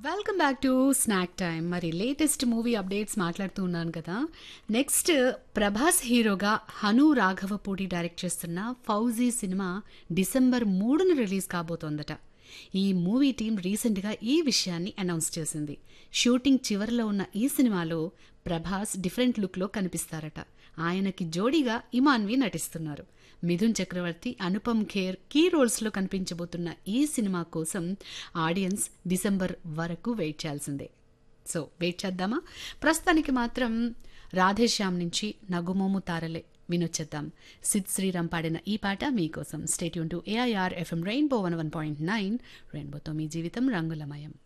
welcome back to snack time మరి latest movie updates మాట్లాడుతూ ఉన్నాను కదా నెక్స్ట్ ప్రభాస్ హీరోగా హను రాఘవపూడి డైరెక్ట్ చేస్తున్న ఫౌజీ సినిమా డిసెంబర్ మూడున రిలీజ్ కాబోతోందట ఈ మూవీ టీం రీసెంట్గా ఈ విషయాన్ని అనౌన్స్ చేసింది షూటింగ్ చివరిలో ఉన్న ఈ సినిమాలో ప్రభాస్ డిఫరెంట్ లుక్లో కనిపిస్తారట ఆయనకి జోడీగా ఇమాన్వి నటిస్తున్నారు మిథున్ చక్రవర్తి అనుపమ్ ఖేర్ కీ రోల్స్లో కనిపించబోతున్న ఈ సినిమా కోసం ఆడియన్స్ డిసెంబర్ వరకు వెయిట్ చేయాల్సిందే సో వెయిట్ చేద్దామా ప్రస్తుతానికి మాత్రం రాధేశ్యామ్ నుంచి నగుమోము తారలే వినొచ్చేద్దాం సిద్ శ్రీరామ్ పాడిన ఈ పాట మీకోసం stay tuned to AIR FM rainbow one one point nine రెయిన్బోతో మీ జీవితం రంగులమయం